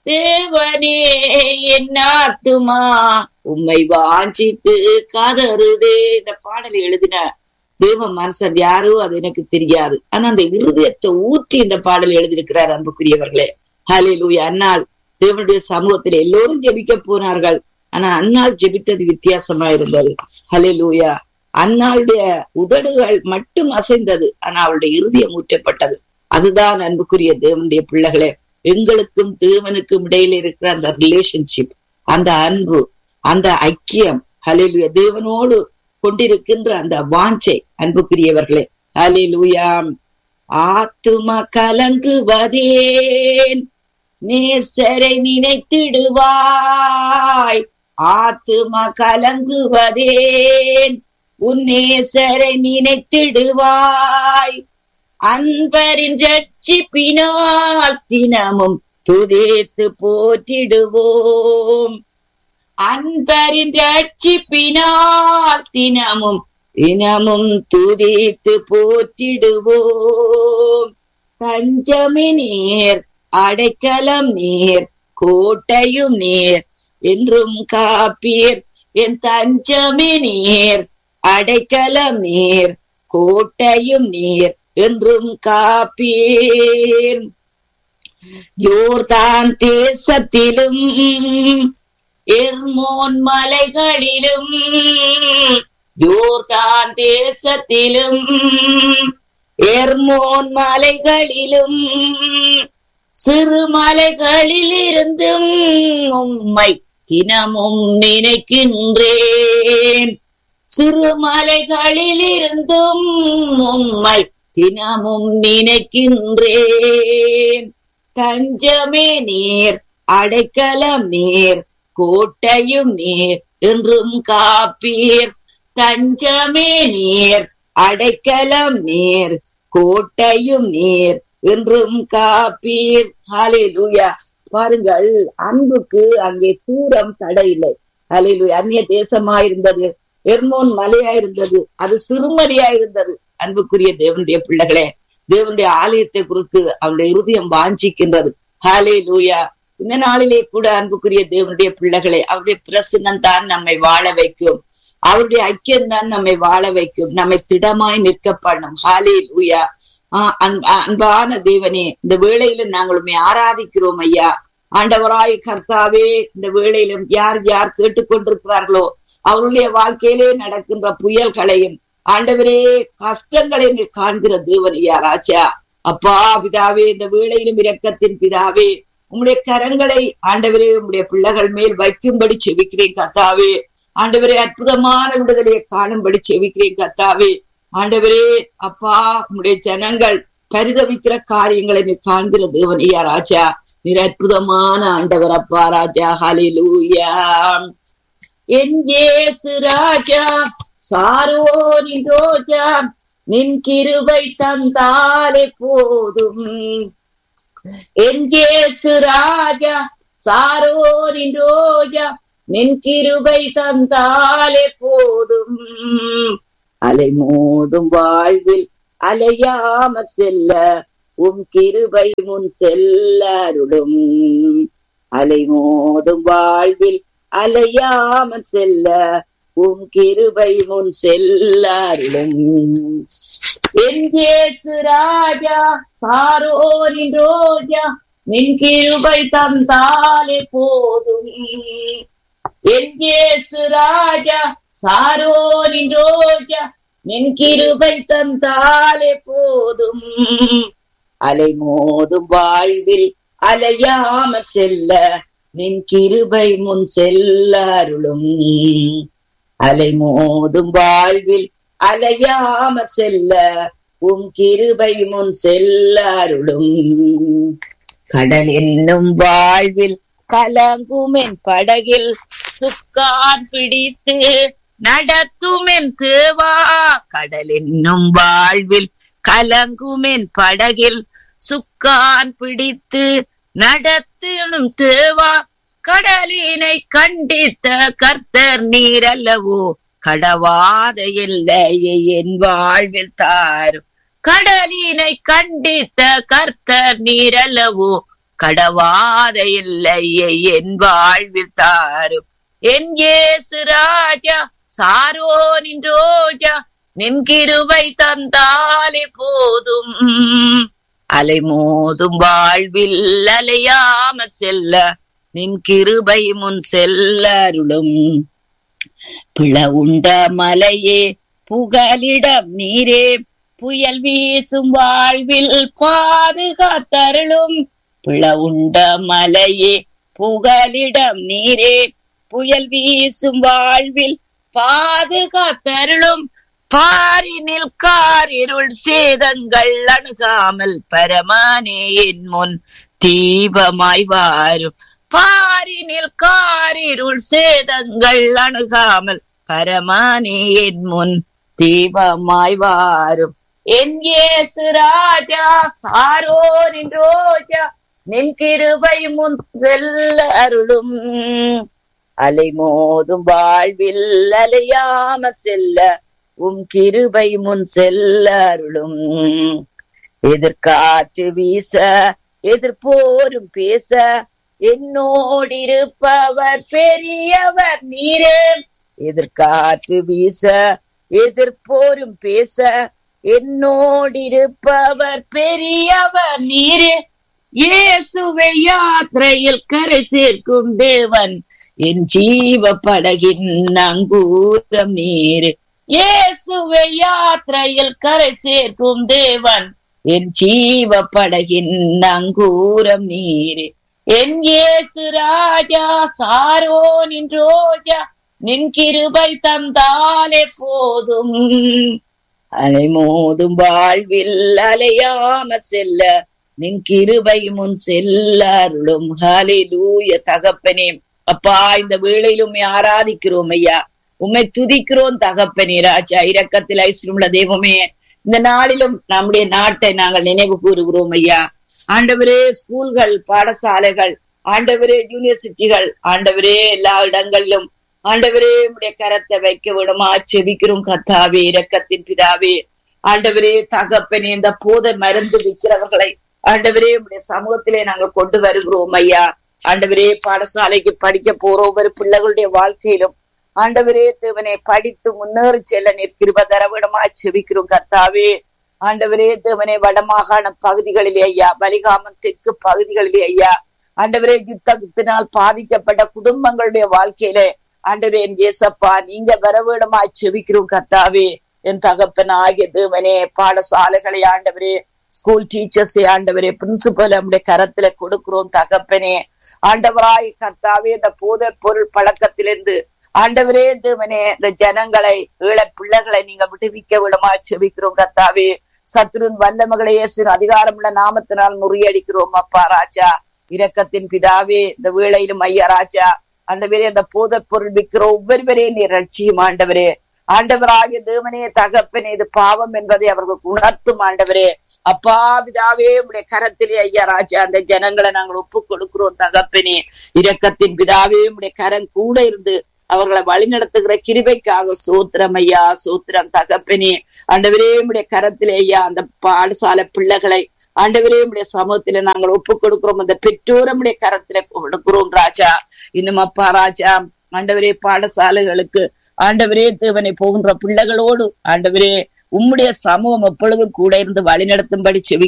தேவனே என் ஆத்துமா உம்மை வாஞ்சித்து காதறுதே இந்த பாடலை எழுதின தேவ மனுஷன் யாரோ அது எனக்கு தெரியாது ஆனா அந்த இருதயத்தை ஊற்றி இந்த பாடல் எழுதியிருக்கிறார் அன்புக்குரியவர்களே ஹலே லூயா அன்னால் தேவனுடைய சமூகத்தில் எல்லோரும் ஜெபிக்க போனார்கள் ஆனா அன்னாள் ஜெபித்தது வித்தியாசமா இருந்தது ஹலே லூயா அன்னாளுடைய உதடுகள் மட்டும் அசைந்தது ஆனா அவளுடைய இருதயம் ஊற்றப்பட்டது அதுதான் அன்புக்குரிய தேவனுடைய பிள்ளைகளே எங்களுக்கும் தேவனுக்கும் இடையில இருக்கிற அந்த ரிலேஷன்ஷிப் அந்த அன்பு அந்த ஐக்கியம் ஹலிலுயா தேவனோடு கொண்டிருக்கின்ற அந்த வாஞ்சை அன்புக்குரியவர்களே ஹலிலுயாம் ஆத்தும கலங்குவதேன் நேசரை நினைத்திடுவாய் ஆத்தும கலங்குவதேன் உன் நேசரை நினைத்திடுவாய் அன்பரின் ரட்சிப்பினால் தினமும் துதித்து போற்றிடுவோம் அன்பரின் ரட்சிப்பினால் தினமும் தினமும் துதித்து போற்றிடுவோம் தஞ்சமே நீர் அடைக்கலம் நீர் கோட்டையும் நீர் என்றும் காப்பீர் என் தஞ்சமே நீர் அடைக்கலம் நீர் கோட்டையும் நீர் என்றும் காப்பீர் யோர்தான் தேசத்திலும் எர்மோன் மலைகளிலும் யோர்தான் தேசத்திலும் எர்மோன் மலைகளிலும் சிறு மலைகளில் இருந்தும் உம்மை தினமும் நினைக்கின்றேன் சிறு மலைகளில் இருந்தும் உம்மை தினமும் நினைக்கின்றேன் தஞ்சமே நீர் அடைக்கலம் நீர் கோட்டையும் நீர் என்றும் காப்பீர் தஞ்சமே நீர் அடைக்கலம் நீர் கோட்டையும் நீர் என்றும் காப்பீர் ஹalleluya பாருங்கள் அன்புக்கு அங்கே தூரம் தடை இல்லை ஹalleluya அந்நிய தேசமா இருந்தது எர்மோன் மலையா இருந்தது அது சிறுமலையா இருந்தது அன்புக்குரிய தேவனுடைய பிள்ளைகளே தேவனுடைய ஆலயத்தை குறித்து அவருடைய இருதயம் வாஞ்சிக்கின்றது ஹாலே லூயா இந்த நாளிலே கூட அன்புக்குரிய தேவனுடைய பிள்ளைகளே அவருடைய பிரசன்னம் தான் நம்மை வாழ வைக்கும் அவருடைய ஐக்கியம் தான் நம்மை வாழ வைக்கும் நம்மை திடமாய் நிற்க பண்ணும் ஹாலே லூயா ஆஹ் அன்பான தேவனே இந்த வேளையில நாங்கள் உண்மை ஆராதிக்கிறோம் ஐயா ஆண்டவராய் கர்த்தாவே இந்த வேளையிலும் யார் யார் கேட்டுக்கொண்டிருக்கிறார்களோ அவருடைய வாழ்க்கையிலே நடக்கின்ற புயல்களையும் ஆண்டவரே கஷ்டங்களை நீர் காண்கிற தேவன் ஐயா ராஜா அப்பா பிதாவே இந்த வேளையிலும் இரக்கத்தின் பிதாவே உம்முடைய கரங்களை ஆண்டவரே உம்முடைய பிள்ளைகள் மேல் வைக்கும்படி செவிக்கிறேன் கத்தாவே ஆண்டவரே அற்புதமான விடுதலையை காணும்படி செவிக்கிறேன் கத்தாவே ஆண்டவரே அப்பா உம்முடைய ஜனங்கள் பரிதவிக்கிற காரியங்களை நீ காண்கிற தேவன் ஐயா ராஜா நீர் அற்புதமான ஆண்டவர் அப்பா ராஜா ஹலிலூயா என் ஏசு ராஜா சாரோனின் ரோஜா நின் கிருபை தந்தாலே போதும் என் ஏசு ராஜா சாரோனின் ரோஜா நின் கிருபை தந்தாலே போதும் அலை மோதும் வாழ்வில் அலையாம செல்ல உம் கிருபை முன் செல்ல அருளும் அலை மோதும் வாழ்வில் அலையாமல் செல்ல உம் கிருபை முன் செல்ல அருளும் என் ஜேசு ராஜா சாரோனின் ரோஜா நின் கிருபை தந்தாலே போதும் என் ஜேசு ராஜா சாரோனின் ரோஜா நின் கிருபை தந்தாலே போதும் அலை மோதும் வாழ்வில் அலையாம செல்ல நின் கிருபை முன் செல்ல அருளும் அலை மோதும் வாழ்வில் அலையாம செல்ல உம் கிருபை முன் செல்ல அருளும் கடல் என்னும் வாழ்வில் கலங்குமென் படகில் சுக்கான் பிடித்து நடத்துமென் தேவா கடல் என்னும் வாழ்வில் கலங்குமென் படகில் சுக்கான் பிடித்து நடத்தினும் தேவா கடலினை கண்டித்த கர்த்தர் நீரல்லவோ கடவாத எல்லையை என் வாழ்வில் தாரும் கடலினை கண்டித்த கர்த்தர் நீரல்லவோ கடவாத இல்லையே என் வாழ்வில் தாரும் என் ஏசு ராஜா சாரோனின் ரோஜா நின் கிருபை தந்தாலே போதும் அலைமோதும் வாழ்வில் அலையாம செல்ல நின் கிருபை முன் செல்ல அருளும் பிள உண்ட மலையே புகலிடம் நீரே புயல் வீசும் வாழ்வில் பாதுகாத்தருளும் பிள உண்ட மலையே புகலிடம் நீரே புயல் வீசும் வாழ்வில் பாதுகாத்தருளும் பாரினில் காரிருள் சேதங்கள் அணுகாமல் பரமானே என் முன் தீபமாய் வாரும் பாரினில் காரிருள் சேதங்கள் அணுகாமல் பரமானே என் முன் தீபமாய் வாரும் என் ஏசு ராஜா சாரோரின் ரோஜா நின் கிருபை முன் வெல்ல அருளும் அலை மோதும் வாழ்வில் அலையாம செல்ல உம் கிருபை முன் செல்ல அருளும் எதிர்காற்று வீச எதிர்போரும் பேச என்னோடிருப்பவர் பெரியவர் நீரே எதிர்காற்று வீச எதிர்போரும் பேச என்னோடிருப்பவர் பெரியவர் நீரே இயேசுவை யாத்திரையில் கரை சேர்க்கும் தேவன் என் ஜீவ படகின் நங்கூரம் நீர் இயேசுவை யாத்திரையில் கரை சேர்க்கும் தேவன் என் ஜீவ படகின் நங்கூரம் நீர் என் இயேசு ராஜா சாரோனின் ரோஜா நின் கிருபை தந்தாலே போதும் அலை மோதும் வாழ்வில் அலையாம செல்ல நின் கிருபை முன் செல்ல அருளும் ஹalleluya தகப்பனே அப்பா இந்த வேளையில் உம்மை ஆராதிக்கிறோம் ஐயா உம்மை துதிக்கிறோம் தகப்பனே ராஜா இரக்கத்தில் ஐஸ்வரமுள்ள தெய்வமே இந்த நாளிலும் நம்முடைய நாட்டை நாங்கள் நினைவு கூறுகிறோம் ஐயா ஆண்டவரே ஸ்கூல்கள் பாடசாலைகள் ஆண்டவரே யூனிவர்சிட்டிகள் ஆண்டவரே எல்லா இடங்களிலும் ஆண்டவரே உடைய கரத்தை வைக்க விடுமா செபிக்கிறோம் கத்தாவே இரக்கத்தின் பிதாவே ஆண்டவரே தகப்பனே இந்த போதை மருந்து விற்கிறவர்களை ஆண்டவரே உடைய சமூகத்திலே நாங்கள் கொண்டு வருகிறோம் ஐயா ஆண்டவரே பாடசாலைக்கு படிக்க போற ஒவ்வொரு பிள்ளைகளுடைய வாழ்க்கையிலும் ஆண்டவரே தேவனை படித்து முன்னேறி செல்ல நிற்கிருப தரவிடமா செபிக்கிறோம் கத்தாவே ஆண்டவரே தேவனே வடமாகாண பகுதிகளிலே ஐயா பலிகாமன் தெற்கு பகுதிகளிலே ஐயா ஆண்டவரே யுத்தத்தினால் பாதிக்கப்பட்ட குடும்பங்களுடைய வாழ்க்கையிலே ஆண்டவரே என் ஏசப்பா நீங்க வரவேடமா செபிக்கிறோம் கர்த்தாவே என் தகப்பன் ஆகிய தேவனே பாடசாலைகளை ஆண்டவரே ஸ்கூல் டீச்சர்ஸ் ஆண்டவரே பிரின்சிபல் நம்முடைய கரத்துல கொடுக்கிறோம் தகப்பனே ஆண்டவராய் கர்த்தாவே இந்த போதை பொருள் பழக்கத்திலிருந்து ஆண்டவரே தேவனே இந்த ஜனங்களை ஈழ பிள்ளைகளை நீங்க விடுவிக்க விடமா செபிக்கிறோம் கர்த்தாவே சத்ருன் வல்லமகளை இயேசு அதிகாரமுள்ள நாமத்தினால் முறியடிக்கிறோம் அப்பா ராஜா இரக்கத்தின் பிதாவே இந்த வேளையிலும் ஐயா ராஜா ஆண்டவரே அந்த போதை பொருள் விற்கிற ஒவ்வொருவரையும் நீ ரட்சியும் ஆண்டவரே ஆண்டவராகிய தேவனே தகப்பனே இது பாவம் என்பதை அவர்களுக்கு உணர்த்தும் ஆண்டவரே அப்பா பிதாவே உடைய கரத்திலே ஐயா ராஜா அந்த ஜனங்களை நாங்கள் ஒப்பு கொடுக்கிறோம் தகப்பனே இரக்கத்தின் பிதாவே உடைய கரம் கூட இருந்து அவர்களை வழிநடத்துகிற கிருபைக்காக சோத்திரம் ஐயா சோத்திரம் தகப்பனே ஆண்டவரே உடைய கரத்திலே ஐயா அந்த பாடசாலை பிள்ளைகளை ஆண்டவரே உடைய சமூகத்தில நாங்கள் ஒப்பு கொடுக்கிறோம் அந்த பெற்றோரமுடைய கரத்தில கொடுக்கிறோம் ராஜா இன்னும் அப்பா ராஜா ஆண்டவரே பாடசாலைகளுக்கு ஆண்டவரே தேவனை போகின்ற பிள்ளைகளோடு ஆண்டவரே உம்முடைய சமூகம் எப்பொழுதும் கூட இருந்து வழிநடத்தும்படி செவி